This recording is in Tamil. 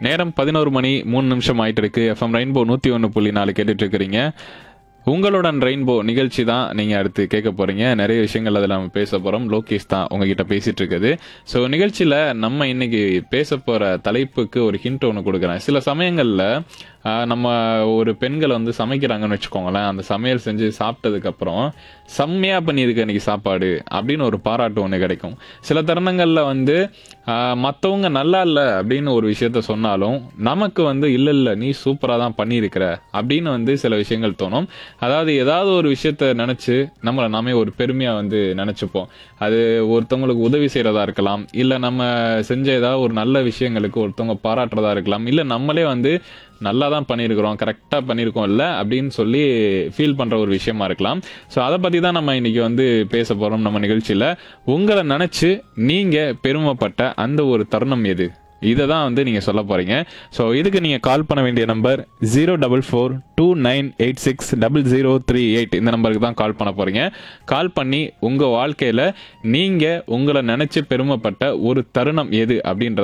நேரம் பதினோரு மணி மூணு நிமிஷம் ஆயிட்டு இருக்கு எஃப்எம் ரெயின்போ நூற்றி ஒன்று புள்ளி நாலு கேட்டுட்டு இருக்கிறீங்க உங்களுடன் ரெயின்போ நிகழ்ச்சி தான் நீங்கள் அடுத்து கேட்க போறீங்க நிறைய விஷயங்கள் அதில் நம்ம பேச போகிறோம் லோகேஷ் தான் உங்ககிட்ட பேசிட்டு இருக்குது ஸோ நிகழ்ச்சியில் நம்ம இன்னைக்கு பேச போகிற தலைப்புக்கு ஒரு ஹிண்ட் ஒன்று கொடுக்குறேன் சில சமயங்களில் நம்ம ஒரு பெண்கள் வந்து சமைக்கிறாங்கன்னு வச்சுக்கோங்களேன் அந்த சமையல் செஞ்சு சாப்பிட்டதுக்கப்புறம் செம்மையாக பண்ணியிருக்கு இன்னைக்கு சாப்பாடு அப்படின்னு ஒரு பாராட்டு ஒன்று கிடைக்கும் சில தருணங்களில் வந்து மற்றவங்க நல்லா இல்லை அப்படின்னு ஒரு விஷயத்த சொன்னாலும் நமக்கு வந்து இல்லை இல்லை நீ சூப்பராக தான் பண்ணியிருக்கிற அப்படின்னு வந்து சில விஷயங்கள் தோணும் அதாவது ஏதாவது ஒரு விஷயத்த நினச்சி நம்மளை நாமே ஒரு பெருமையாக வந்து நினச்சிப்போம் அது ஒருத்தவங்களுக்கு உதவி செய்கிறதா இருக்கலாம் இல்லை நம்ம செஞ்ச ஏதாவது ஒரு நல்ல விஷயங்களுக்கு ஒருத்தவங்க பாராட்டுறதா இருக்கலாம் இல்லை நம்மளே வந்து நல்லா தான் பண்ணியிருக்கிறோம் கரெக்டாக பண்ணியிருக்கோம் இல்லை அப்படின்னு சொல்லி ஃபீல் பண்ணுற ஒரு விஷயமா இருக்கலாம் ஸோ அதை பற்றி தான் நம்ம இன்னைக்கு வந்து பேச போகிறோம் நம்ம நிகழ்ச்சியில் உங்களை நினச்சி நீங்கள் பெருமைப்பட்ட அந்த ஒரு தருணம் எது இதை தான் வந்து நீங்கள் சொல்ல போகிறீங்க ஸோ இதுக்கு நீங்கள் கால் பண்ண வேண்டிய number zero double four two nine eight six double zero three eight இந்த நம்பருக்கு தான் கால் பண்ண போகிறீங்க கால் பண்ணி உங்கள் வாழ்க்கையில் நீங்கள் உங்களை நினச்சி பெருமைப்பட்ட ஒரு தருணம் எது அப்படின்றத